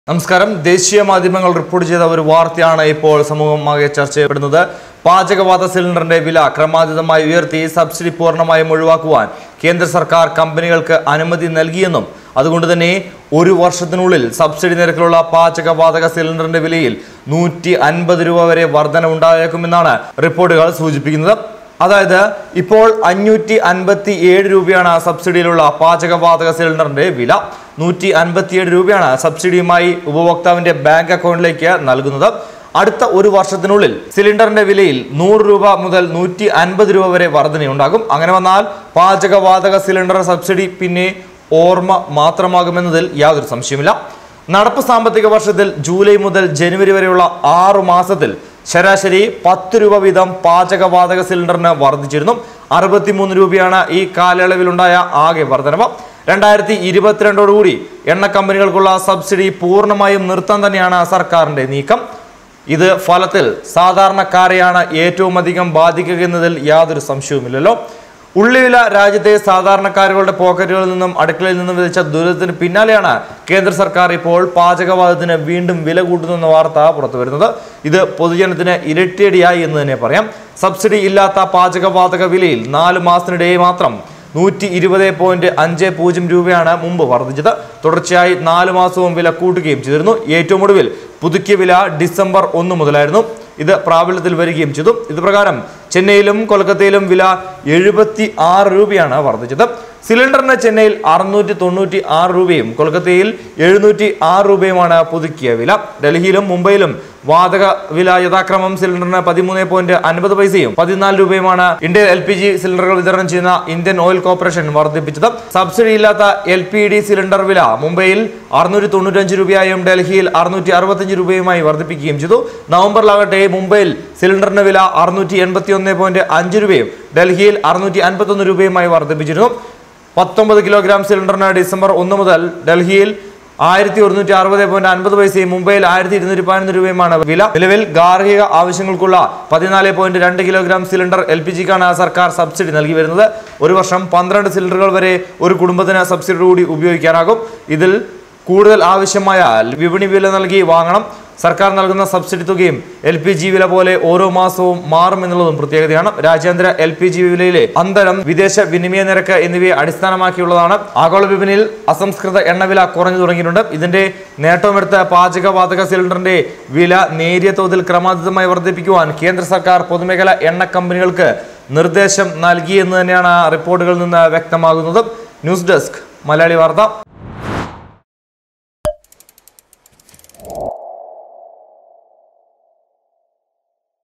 നമസ്കാരം ദേശീയ മാധ്യമങ്ങൾ റിപ്പോർട്ട് ചെയ്ത ഒരു വാർത്തയാണ് ഇപ്പോൾ സമൂഹമാകെ ചർച്ച ചെയ്യപ്പെടുന്നത് പാചകവാത സിലിണ്ടറിന്റെ വില ക്രമാതീതമായി ഉയർത്തി സബ്സിഡി പൂർണ്ണമായും ഒഴിവാക്കുവാൻ കേന്ദ്ര സർക്കാർ കമ്പനികൾക്ക് അനുമതി നൽകിയെന്നും അതുകൊണ്ട് തന്നെ ഒരു വർഷത്തിനുള്ളിൽ സബ്സിഡി നിരക്കിലുള്ള പാചകവാതക സിലിണ്ടറിന്റെ വിലയിൽ നൂറ്റി അൻപത് രൂപ വരെ വർധന ഉണ്ടായേക്കുമെന്നാണ് റിപ്പോർട്ടുകൾ സൂചിപ്പിക്കുന്നത് അതായത് ഇപ്പോൾ അഞ്ഞൂറ്റി അൻപത്തി ഏഴ് രൂപയാണ് സബ്സിഡിയിലുള്ള പാചകവാതക സിലിണ്ടറിന്റെ വില നൂറ്റി അൻപത്തിയേഴ് രൂപയാണ് സബ്സിഡിയുമായി ഉപഭോക്താവിന്റെ ബാങ്ക് അക്കൗണ്ടിലേക്ക് നൽകുന്നത് അടുത്ത ഒരു വർഷത്തിനുള്ളിൽ സിലിണ്ടറിന്റെ വിലയിൽ നൂറ് രൂപ മുതൽ നൂറ്റി അൻപത് രൂപ വരെ വർധനയുണ്ടാകും അങ്ങനെ വന്നാൽ പാചകവാതക സിലിണ്ടർ സബ്സിഡി പിന്നെ ഓർമ്മ മാത്രമാകുമെന്നതിൽ യാതൊരു സംശയമില്ല നടപ്പ് സാമ്പത്തിക വർഷത്തിൽ ജൂലൈ മുതൽ ജനുവരി വരെയുള്ള ആറു മാസത്തിൽ ശരാശരി പത്ത് രൂപ വീതം പാചകവാതക സിലിണ്ടറിന് വർദ്ധിച്ചിരുന്നു അറുപത്തിമൂന്ന് രൂപയാണ് ഈ കാലയളവിലുണ്ടായ ആകെ വർധനവ് രണ്ടായിരത്തി ഇരുപത്തിരണ്ടോടുകൂടി എണ്ണ കമ്പനികൾക്കുള്ള സബ്സിഡി പൂർണ്ണമായും നിർത്താൻ തന്നെയാണ് സർക്കാരിന്റെ നീക്കം ഇത് ഫലത്തിൽ സാധാരണക്കാരെയാണ് ഏറ്റവും അധികം ബാധിക്കുക എന്നതിൽ യാതൊരു സംശയവുമില്ലല്ലോ ഉള്ളിവില രാജ്യത്തെ സാധാരണക്കാരുടെ പോക്കറ്റുകളിൽ നിന്നും അടുക്കളയിൽ നിന്നും വിധിച്ച ദുരിതത്തിന് പിന്നാലെയാണ് കേന്ദ്ര സർക്കാർ ഇപ്പോൾ പാചകവാതത്തിന് വീണ്ടും വില കൂട്ടുന്ന വാർത്ത പുറത്തു വരുന്നത് ഇത് പൊതുജനത്തിന് ഇരട്ടിയടിയായി എന്ന് തന്നെ പറയാം സബ്സിഡി ഇല്ലാത്ത പാചകവാതക വിലയിൽ നാല് മാസത്തിനിടെ മാത്രം നൂറ്റി ഇരുപത് പോയിന്റ് അഞ്ച് പൂജ്യം രൂപയാണ് മുമ്പ് വർദ്ധിച്ചത് തുടർച്ചയായി നാല് മാസവും വില കൂട്ടുകയും ചെയ്തിരുന്നു ഏറ്റവും ഒടുവിൽ പുതുക്കിയ വില ഡിസംബർ ഒന്ന് മുതലായിരുന്നു ഇത് പ്രാബല്യത്തിൽ വരികയും ചെയ്തു ഇത് പ്രകാരം ചെന്നൈയിലും കൊൽക്കത്തയിലും വില എഴുപത്തി ആറ് രൂപയാണ് വർദ്ധിച്ചത് സിലിണ്ടറിന് ചെന്നൈയിൽ അറുന്നൂറ്റി തൊണ്ണൂറ്റി ആറ് രൂപയും കൊൽക്കത്തയിൽ എഴുന്നൂറ്റി ആറ് രൂപയുമാണ് പുതുക്കിയ വില ഡൽഹിയിലും മുംബൈയിലും വാതക വില യഥാക്രമം സിലിണ്ടറിന് പതിമൂന്ന് പോയിന്റ് അൻപത് പൈസയും പതിനാല് രൂപയുമാണ് ഇന്ത്യൻ എൽ പി ജി സിലിണ്ടറുകൾ വിതരണം ചെയ്യുന്ന ഇന്ത്യൻ ഓയിൽ കോർപ്പറേഷൻ വർദ്ധിപ്പിച്ചത് സബ്സിഡി ഇല്ലാത്ത എൽ പി ഡി സിലിണ്ടർ വില മുംബൈയിൽ അറുന്നൂറ്റി തൊണ്ണൂറ്റഞ്ച് രൂപയായും ഡൽഹിയിൽ അറുന്നൂറ്റി അറുപത്തഞ്ച് രൂപയുമായി വർദ്ധിപ്പിക്കുകയും ചെയ്തു നവംബറിലാകട്ടെ മുംബൈയിൽ സിലിണ്ടറിന് വില അറുന്നൂറ്റി എൺപത്തി ഒന്ന് പോയിന്റ് അഞ്ച് രൂപയും ഡൽഹിയിൽ അറുന്നൂറ്റി അൻപത്തൊന്ന് രൂപയുമായി വർദ്ധിപ്പിച്ചിരുന്നു പത്തൊമ്പത് കിലോഗ്രാം സിലിണ്ടറിന് ഡിസംബർ ഒന്ന് മുതൽ ഡൽഹിയിൽ ആയിരത്തി ഒരുന്നൂറ്റി അറുപത് പോയിന്റ് അൻപത് പൈസയും മുംബൈയിൽ ആയിരത്തി ഇരുന്നൂറ്റി പതിനൊന്ന് രൂപയുമാണ് വില നിലവിൽ ഗാർഹിക ആവശ്യങ്ങൾക്കുള്ള പതിനാല് പോയിന്റ് രണ്ട് കിലോഗ്രാം സിലിണ്ടർ എൽ പി ജിക്കാണ് സർക്കാർ സബ്സിഡി നൽകി വരുന്നത് ഒരു വർഷം പന്ത്രണ്ട് സിലിണ്ടറുകൾ വരെ ഒരു കുടുംബത്തിന് സബ്സിഡി കൂടി ഉപയോഗിക്കാനാകും ഇതിൽ കൂടുതൽ ആവശ്യമായാൽ വിപണി വില നൽകി വാങ്ങണം സർക്കാർ നൽകുന്ന സബ്സിഡി തുകയും എൽ പി ജി വില പോലെ ഓരോ മാസവും മാറും എന്നുള്ളതും പ്രത്യേകതയാണ് രാജ്യാന്തര എൽ പി ജി വിലയിലെ അന്തരം വിദേശ വിനിമയ നിരക്ക് എന്നിവയെ അടിസ്ഥാനമാക്കിയുള്ളതാണ് ആഗോള വിപണിയിൽ അസംസ്കൃത എണ്ണവില കുറഞ്ഞു തുടങ്ങിയിട്ടുണ്ട് ഇതിന്റെ നേട്ടവുമെടുത്ത് പാചകവാതക സിലിണ്ടറിന്റെ വില നേരിയ തോതിൽ ക്രമാതീതമായി വർദ്ധിപ്പിക്കുവാൻ കേന്ദ്ര സർക്കാർ പൊതുമേഖല എണ്ണ കമ്പനികൾക്ക് നിർദ്ദേശം നൽകിയെന്ന് തന്നെയാണ് റിപ്പോർട്ടുകളിൽ നിന്ന് വ്യക്തമാകുന്നത് ന്യൂസ് ഡെസ്ക് മലയാളി വാർത്ത